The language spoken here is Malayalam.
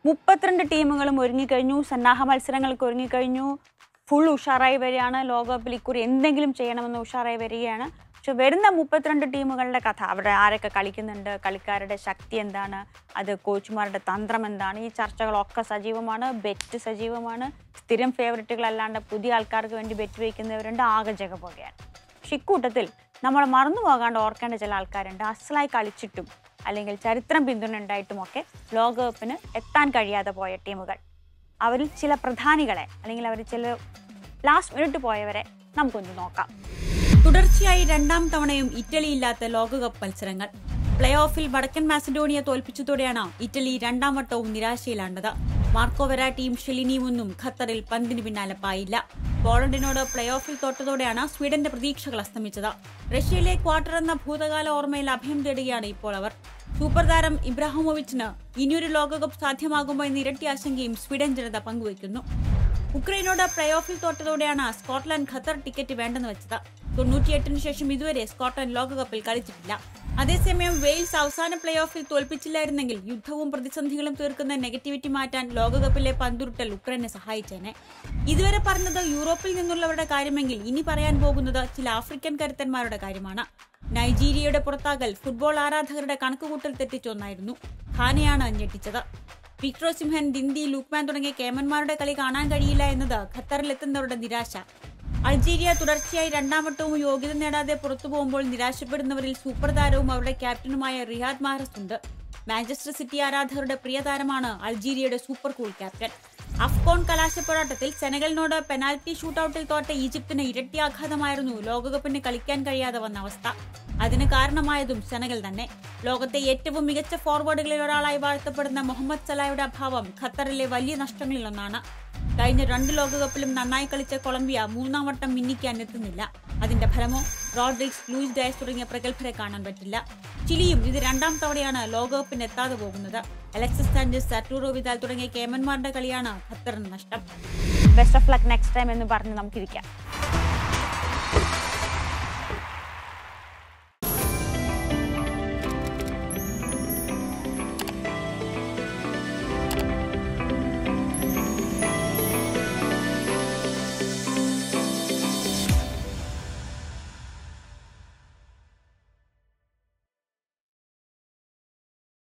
മുപ്പത്തിരണ്ട് ടീമുകളും ഒരുങ്ങിക്കഴിഞ്ഞു സന്നാഹ മത്സരങ്ങൾക്ക് ഒരുങ്ങിക്കഴിഞ്ഞു ഫുൾ ഉഷാറായി വരികയാണ് ലോകകപ്പിൽ ഇക്കുറി എന്തെങ്കിലും ചെയ്യണമെന്ന് ഉഷാറായി വരികയാണ് പക്ഷെ വരുന്ന മുപ്പത്തിരണ്ട് ടീമുകളുടെ കഥ അവിടെ ആരൊക്കെ കളിക്കുന്നുണ്ട് കളിക്കാരുടെ ശക്തി എന്താണ് അത് കോച്ചുമാരുടെ തന്ത്രം എന്താണ് ഈ ചർച്ചകളൊക്കെ സജീവമാണ് ബെറ്റ് സജീവമാണ് സ്ഥിരം ഫേവററ്റുകളല്ലാണ്ട് പുതിയ ആൾക്കാർക്ക് വേണ്ടി ബെറ്റ് വയ്ക്കുന്നവരുണ്ട് ആകെ ജഗ പോകുകയാണ് പക്ഷെ ഇക്കൂട്ടത്തിൽ നമ്മൾ മറന്നു പോകാണ്ട് ഓർക്കേണ്ട ചില ആൾക്കാരുണ്ട് അസലായി കളിച്ചിട്ടും അല്ലെങ്കിൽ ചരിത്രം പിന്തുണ ഉണ്ടായിട്ടുമൊക്കെ ലോകകപ്പിന് എത്താൻ കഴിയാതെ പോയ ടീമുകൾ അവരിൽ ചില പ്രധാനികളെ അല്ലെങ്കിൽ അവർ ചില ലാസ്റ്റ് മിനിറ്റ് പോയവരെ നമുക്കൊന്ന് നോക്കാം തുടർച്ചയായി രണ്ടാം തവണയും ഇറ്റലി ഇല്ലാത്ത ലോകകപ്പ് മത്സരങ്ങൾ പ്ലേ ഓഫിൽ വടക്കൻ മാസഡോണിയ തോൽപ്പിച്ചതോടെയാണ് ഇറ്റലി രണ്ടാം വട്ടവും നിരാശയിലാണ്ടത് മാർക്കോ വെരാട്ടിയും ഷെലിനിയും ഒന്നും ഖത്തറിൽ പന്തിന് പിന്നാലെ പായില്ല പോളണ്ടിനോട് പ്ലേ ഓഫിൽ തോറ്റതോടെയാണ് സ്വീഡന്റെ പ്രതീക്ഷകൾ അസ്തമിച്ചത് റഷ്യയിലെ ക്വാർട്ടർ എന്ന ഭൂതകാല ഓർമ്മയിൽ അഭയം തേടുകയാണ് ഇപ്പോൾ അവർ സൂപ്പർ താരം ഇബ്രാഹിമോവിച്ചിന് ഇനിയൊരു ലോകകപ്പ് സാധ്യമാകുമോ എന്ന ഇരട്ടി ആശങ്കയും സ്വീഡൻ ജനത പങ്കുവയ്ക്കുന്നു ഉക്രൈനോട് പ്ലേ ഓഫിൽ തോറ്റതോടെയാണ് സ്കോട്ട്ലൻഡ് ഖത്തർ ടിക്കറ്റ് വേണ്ടെന്ന് വെച്ചത് തൊണ്ണൂറ്റിയെട്ടിന് ശേഷം ഇതുവരെ സ്കോട്ട്ലൻഡ് ലോകകപ്പിൽ കളിച്ചിട്ടില്ല അതേസമയം വെയിൽസ് അവസാന പ്ലേ ഓഫിൽ തോൽപ്പിച്ചില്ലായിരുന്നെങ്കിൽ യുദ്ധവും പ്രതിസന്ധികളും തീർക്കുന്ന നെഗറ്റിവിറ്റി മാറ്റാൻ ലോകകപ്പിലെ പന്തുരുട്ടൽ ഉക്രൈനെ സഹായിച്ചേനെ ഇതുവരെ പറഞ്ഞത് യൂറോപ്പിൽ നിന്നുള്ളവരുടെ കാര്യമെങ്കിൽ ഇനി പറയാൻ പോകുന്നത് ചില ആഫ്രിക്കൻ കരുത്തന്മാരുടെ കാര്യമാണ് നൈജീരിയയുടെ പുറത്താകൽ ഫുട്ബോൾ ആരാധകരുടെ കണക്കുകൂട്ടൽ തെറ്റിച്ചൊന്നായിരുന്നു ഖാനെയാണ് ഞെട്ടിച്ചത് വിക്ടർ സിംഹൻ ദിന്തി ലൂക്മാൻ തുടങ്ങിയ കേമന്മാരുടെ കളി കാണാൻ കഴിയില്ല എന്നത് ഖത്തറിലെത്തുന്നവരുടെ നിരാശ അൾജീരിയ തുടർച്ചയായി രണ്ടാം വട്ടവും യോഗ്യത നേടാതെ പുറത്തു പോകുമ്പോൾ നിരാശപ്പെടുന്നവരിൽ സൂപ്പർ താരവും അവരുടെ ക്യാപ്റ്റനുമായ റിയാദ് മാഹ്റസ് ഉണ്ട് മാഞ്ചസ്റ്റർ സിറ്റി ആരാധകരുടെ പ്രിയ താരമാണ് അൾജീരിയയുടെ സൂപ്പർ കൂൾ ക്യാപ്റ്റൻ അഫ്കോൺ കലാശപ്പോരാട്ടത്തിൽ സെനഗലിനോട് പെനാൽറ്റി ഷൂട്ടൌട്ടിൽ തോറ്റ ഈജിപ്തിന് ഇരട്ടി ആഘാതമായിരുന്നു ലോകകപ്പിന് കളിക്കാൻ കഴിയാതെ വന്ന അവസ്ഥ അതിന് കാരണമായതും സെനഗൽ തന്നെ ലോകത്തെ ഏറ്റവും മികച്ച ഫോർവേഡുകളിൽ ഒരാളായി വാഴ്ത്തപ്പെടുന്ന മുഹമ്മദ് സലായുടെ അഭാവം ഖത്തറിലെ വലിയ നഷ്ടങ്ങളിലൊന്നാണ് കഴിഞ്ഞ രണ്ട് ലോകകപ്പിലും നന്നായി കളിച്ച കൊളംബിയ മൂന്നാം വട്ടം മിന്നിക്കാൻ എത്തുന്നില്ല അതിന്റെ ഫലമോ റോഡ്രിക്സ് ലൂയിസ് ഡയസ് തുടങ്ങിയ പ്രഗത്ഭരെ കാണാൻ പറ്റില്ല ചിലിയും ഇത് രണ്ടാം തവണയാണ് ലോകകപ്പിന് എത്താതെ പോകുന്നത് അലക്സിസ് സാഞ്ചസ് സാറ്റൂറോ വിദാൽ തുടങ്ങിയ കേമന്മാരുടെ കളിയാണ് ഖത്തറിന് നഷ്ടം best of luck next time എന്ന് പറഞ്ഞ് നമുക്കിരിക്കാം